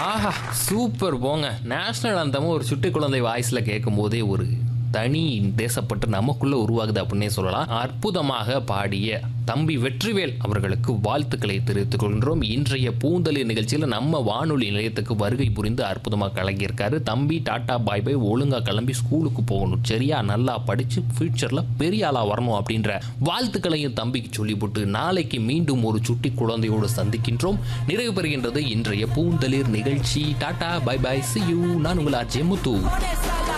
ஆஹா super போங்க national அந்தமும் ஒரு சுட்டி குழந்தை வாய்ஸ்ல கேட்கும் போதே ஒரு தனி தேசப்பட்டு நமக்குள்ள உருவாகுது அப்படின்னே சொல்லலாம் அற்புதமாக பாடிய தம்பி வெற்றிவேல் அவர்களுக்கு வாழ்த்துக்களை தெரிவித்துக் கொள்கின்றோம் இன்றைய பூந்தளிர் நிகழ்ச்சியில் நம்ம வானொலி நிலையத்துக்கு வருகை புரிந்து அற்புதமாக கலங்கியிருக்காரு தம்பி டாட்டா பாய் பாய் ஒழுங்கா கிளம்பி ஸ்கூலுக்கு போகணும் சரியா நல்லா படிச்சு ஃபியூச்சர்ல பெரிய ஆளா வரணும் அப்படின்ற வாழ்த்துக்களையும் தம்பிக்கு சொல்லிவிட்டு நாளைக்கு மீண்டும் ஒரு சுட்டி குழந்தையோடு சந்திக்கின்றோம் நிறைவு பெறுகின்றது இன்றைய பூந்தளிர் நிகழ்ச்சி tata bye bye see you நான் உங்கள் அஜய் முத்து